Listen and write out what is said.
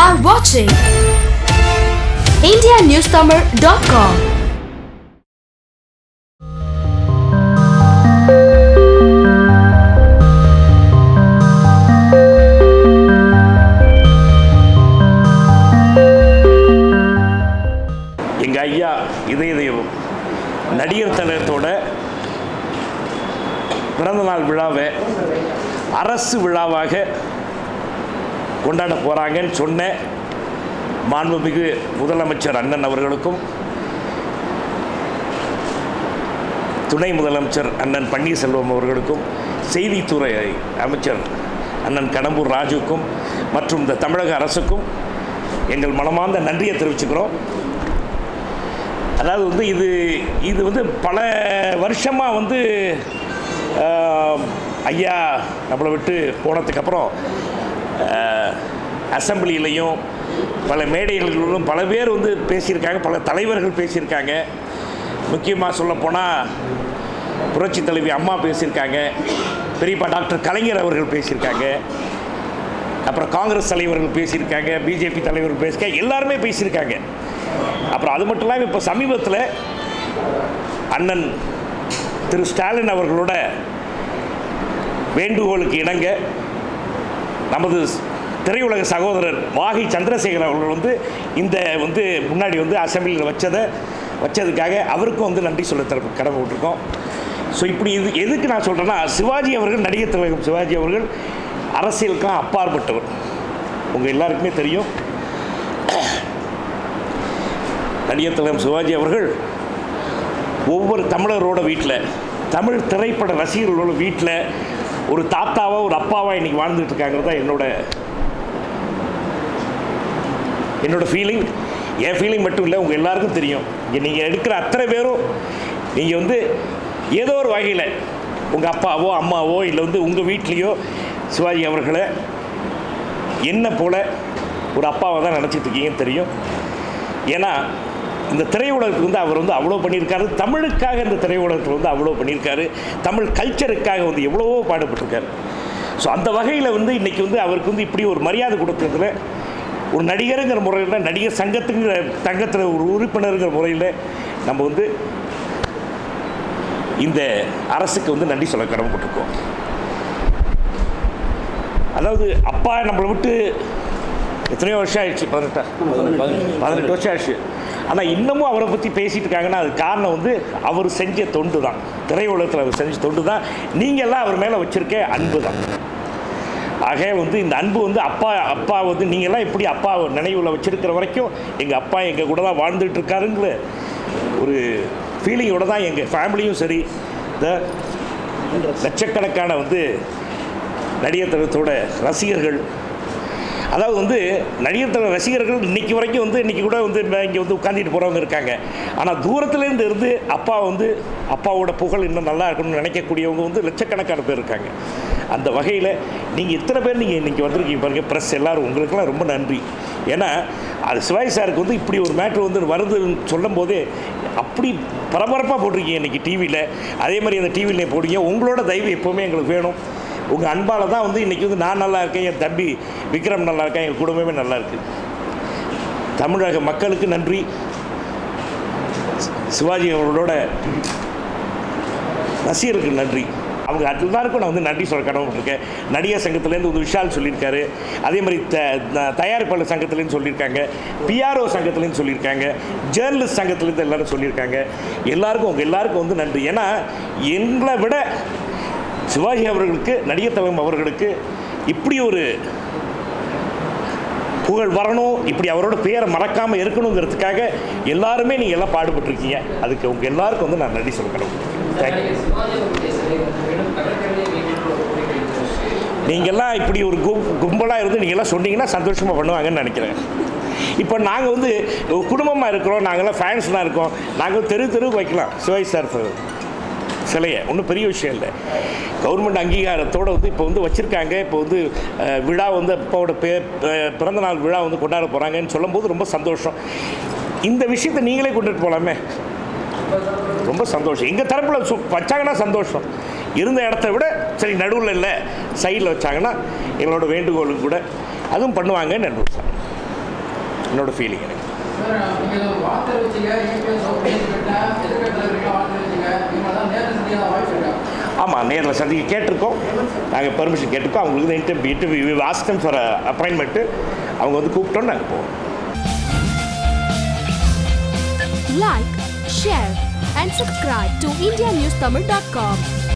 are watching IndiaNewsTamil.com. எங்கள் ஐயா இதய தெய்வம் நடிகர் தலத்தோட பிறந்தநாள் விழாவை அரசு விழாவாக கொண்டாட போகிறாங்கன்னு சொன்ன மாண்புமிகு முதலமைச்சர் அண்ணன் அவர்களுக்கும் துணை முதலமைச்சர் அண்ணன் பன்னீர்செல்வம் அவர்களுக்கும் செய்தித்துறை அமைச்சர் அண்ணன் கடம்பூர் ராஜுக்கும் மற்றும் இந்த தமிழக அரசுக்கும் எங்கள் மனமார்ந்த நன்றியை தெரிவிச்சுக்கிறோம் அதாவது வந்து இது இது வந்து பல வருஷமாக வந்து ஆஹ், ஐயா நம்மளை விட்டு போனதுக்கப்புறம் அசம்பிளிலையும் பல மேடைகளிலும் பல பேர் வந்து பேசியிருக்காங்க பல தலைவர்கள் பேசியிருக்காங்க முக்கியமாக சொல்லப்போனால் புரட்சி தலைவி அம்மா பேசியிருக்காங்க பெரியப்பா டாக்டர் கலைஞர் அவர்கள் பேசியிருக்காங்க அப்புறம் காங்கிரஸ் தலைவர்கள் பேசியிருக்காங்க பிஜேபி தலைவர்கள் பேசியிருக்காங்க எல்லாருமே பேசியிருக்காங்க அப்புறம் அது மட்டும் இல்லாமல் இப்போ சமீபத்தில் அண்ணன் திரு ஸ்டாலின் அவர்களோட வேண்டுகோளுக்கு இணங்க நமது திரையுலக சகோதரர் வாகி சந்திரசேகர் அவர்கள் வந்து இந்த வந்து முன்னாடி வந்து அசம்பிளியில் வச்சதை வச்சதுக்காக அவருக்கும் வந்து நன்றி சொல்ல தர கடமை விட்டுருக்கோம் ஸோ இப்படி இது எதுக்கு நான் சொல்கிறேன்னா சிவாஜி அவர்கள் நடிகர் திலகம் சிவாஜி அவர்கள் அரசியலுக்கெல்லாம் அப்பாற்பட்டவர் உங்கள் எல்லாருக்குமே தெரியும் நடிகர் திலகம் சிவாஜி அவர்கள் ஒவ்வொரு தமிழரோட வீட்டில் தமிழ் திரைப்பட ரசிகர்களோட வீட்டில் ஒரு தாத்தாவா ஒரு அப்பாவா இன்னைக்கு வாழ்ந்துட்டு இருக்காங்கிறது தான் என்னோட என்னோட ஃபீலிங் என் ஃபீலிங் மட்டும் இல்லை உங்கள் எல்லாருக்கும் தெரியும் இங்கே நீங்கள் எடுக்கிற அத்தனை பேரும் நீங்கள் வந்து ஏதோ ஒரு வகையில் உங்கள் அப்பாவோ அம்மாவோ இல்லை வந்து உங்கள் வீட்லேயோ சிவாஜி அவர்களை என்ன போல ஒரு அப்பாவை தான் நினச்சிட்டு இருக்கீங்கன்னு தெரியும் ஏன்னா இந்த திரையுலகத்துக்கு வந்து அவர் வந்து அவ்வளோ பண்ணியிருக்காரு தமிழுக்காக இந்த திரையுலகத்தில் வந்து அவ்வளோ பண்ணியிருக்காரு தமிழ் கல்ச்சருக்காக வந்து எவ்வளவோ பாடுபட்டிருக்காரு ஸோ அந்த வகையில் வந்து இன்றைக்கி வந்து அவருக்கு வந்து இப்படி ஒரு மரியாதை கொடுக்கறதுல ஒரு நடிகருங்கிற முறையில் நடிகர் சங்கத்துங்கிற சங்கத்தில் ஒரு உறுப்பினருங்கிற முறையில் நம்ம வந்து இந்த அரசுக்கு வந்து நன்றி சொல்ல கடமைப்பட்டிருக்கோம் அதாவது அப்பா நம்மளை விட்டு எத்தனையோ வருஷம் ஆயிடுச்சு பதினெட்டா பதினெட்டு வருஷம் ஆயிடுச்சு ஆனால் இன்னமும் அவரை பற்றி பேசிட்டு இருக்காங்கன்னா அது காரணம் வந்து அவர் செஞ்ச தொண்டு தான் திரையுலகத்தில் அவர் செஞ்ச தொண்டு தான் நீங்கள்லாம் அவர் மேலே வச்சுருக்க அன்பு தான் ஆக வந்து இந்த அன்பு வந்து அப்பா அப்பா வந்து நீங்கள்லாம் எப்படி அப்பா நினைவில் வச்சிருக்கிற வரைக்கும் எங்கள் அப்பா எங்கள் கூட தான் வாழ்ந்துட்டு இருக்காருங்கிற ஒரு ஃபீலிங்கோட தான் எங்கள் ஃபேமிலியும் சரி இந்த லட்சக்கணக்கான வந்து நடிகர் திலகத்தோட ரசிகர்கள் அதாவது வந்து நடிகர் திலக ரசிகர்கள் இன்னைக்கு வரைக்கும் வந்து இன்னைக்கு கூட வந்து இங்கே வந்து உட்காந்துட்டு போகிறவங்க இருக்காங்க ஆனால் தூரத்துலேருந்து இருந்து அப்பா வந்து அப்பாவோட புகழ் இன்னும் நல்லா இருக்கணும்னு நினைக்கக்கூடியவங்க வந்து லட்சக்கணக்கான பேர் இருக்காங்க அந்த வகையில் நீங்கள் இத்தனை பேர் நீங்கள் இன்றைக்கி வந்திருக்கீங்க பாருங்கள் ப்ரெஸ் எல்லோரும் உங்களுக்கெல்லாம் ரொம்ப நன்றி ஏன்னா அது சிவாஜி சாருக்கு வந்து இப்படி ஒரு மேட்ரு வந்து வருதுன்னு சொல்லும் போதே அப்படி பரபரப்பாக போட்டிருக்கீங்க இன்றைக்கி டிவியில் அதே மாதிரி அந்த டிவியில் போடுங்க உங்களோட தயவு எப்போவுமே எங்களுக்கு வேணும் உங்கள் அன்பால் தான் வந்து இன்றைக்கி வந்து நான் நல்லா இருக்கேன் என் தம்பி விக்ரம் நல்லா இருக்கேன் எங்கள் குடும்பமே நல்லா இருக்கு தமிழக மக்களுக்கு நன்றி சிவாஜி அவர்களோட ரசிகர்களுக்கு நன்றி அவங்க எல்லாருக்கும் நான் வந்து நன்றி சொல்ல கடமைப்பட்டிருக்கேன் நடிகர் சங்கத்துலேருந்து வந்து விஷால் சொல்லியிருக்காரு அதே மாதிரி த த- தயாரிப்பாளர் சங்கத்துலேருந்து சொல்லியிருக்காங்க பிஆர்ஓ சங்கத்துலேருந்து சொல்லியிருக்காங்க ஜேர்னலிஸ்ட் சங்கத்துலேருந்து எல்லாரும் சொல்லியிருக்காங்க எல்லாருக்கும் உங்கள் எல்லாருக்கும் வந்து நன்றி ஏன்னா எங்களை விட சிவாஜி அவர்களுக்கு நடிகர் தலைவம் அவர்களுக்கு இப்படி ஒரு புகழ் வரணும் இப்படி அவரோட பேரை மறக்காமல் இருக்கணுங்கிறதுக்காக எல்லாருமே நீங்கள் எல்லாம் பாடுபட்டிருக்கீங்க அதுக்கு உங்கள் எல்லாருக்கும் வந்து நான் நன்றி சொல்கிறேன் தேங்க்யூ நீங்கள்லாம் இப்படி ஒரு கும் கும்பலாக இருந்து நீங்கள்லாம் சொன்னீங்கன்னா சந்தோஷமாக பண்ணுவாங்கன்னு நினைக்கிறேன் இப்போ நாங்கள் வந்து குடும்பமாக இருக்கிறோம் நாங்கள்லாம் ஃபேன்ஸ்லாம் இருக்கோம் நாங்கள் தெரு தெரு வைக்கலாம் சிவாஜி சார் சிலையை ஒன்றும் பெரிய விஷயம் இல்லை கவர்மெண்ட் அங்கீகாரத்தோடு வந்து இப்போ வந்து வச்சுருக்காங்க இப்போ வந்து அஹ், விழா வந்து அப்பாவோட பே அஹ், பிறந்தநாள் விழா வந்து கொண்டாட போகிறாங்கன்னு சொல்லும்போது ரொம்ப சந்தோஷம் இந்த விஷயத்தை நீங்களே கொண்டுட்டு போகலாமே ரொம்ப சந்தோஷம் எங்கள் தரப்பில் சு வச்சாங்கன்னா சந்தோஷம் இருந்த இடத்த விட சரி நடுவில் இல்லை சைடில் வச்சாங்கன்னா எங்களோட வேண்டுகோளுக்கு கூட அதுவும் பண்ணுவாங்கன்னு நன்றி சார் என்னோட ஃபீலிங் எனக்கு சார், நீங்க ஏதோ வார்த்தை வச்சீங்க, EPS OPS கிட்ட, எதிர்க்கட்சியில இருக்க வார்த்தை வச்சீங்க. இவங்கெல்லாம் நேர்ல சந்திக்காத வாய்ப்பு இருக்கா? ஆமாம் நேரில் சந்திக்க கேட்டிருக்கோம் நாங்கள் பெர்மிஷன் கேட்டிருக்கோம் அவங்களுக்கு இன்டர்வியூ இன்டர்வியூ வாஸ்டம் ஃபார் அப்பாயின்மெண்ட்டு அவங்க வந்து கூப்பிட்டோன்னு நாங்கள் போவோம் Like, share, and subscribe to IndiaNewsTamil.com.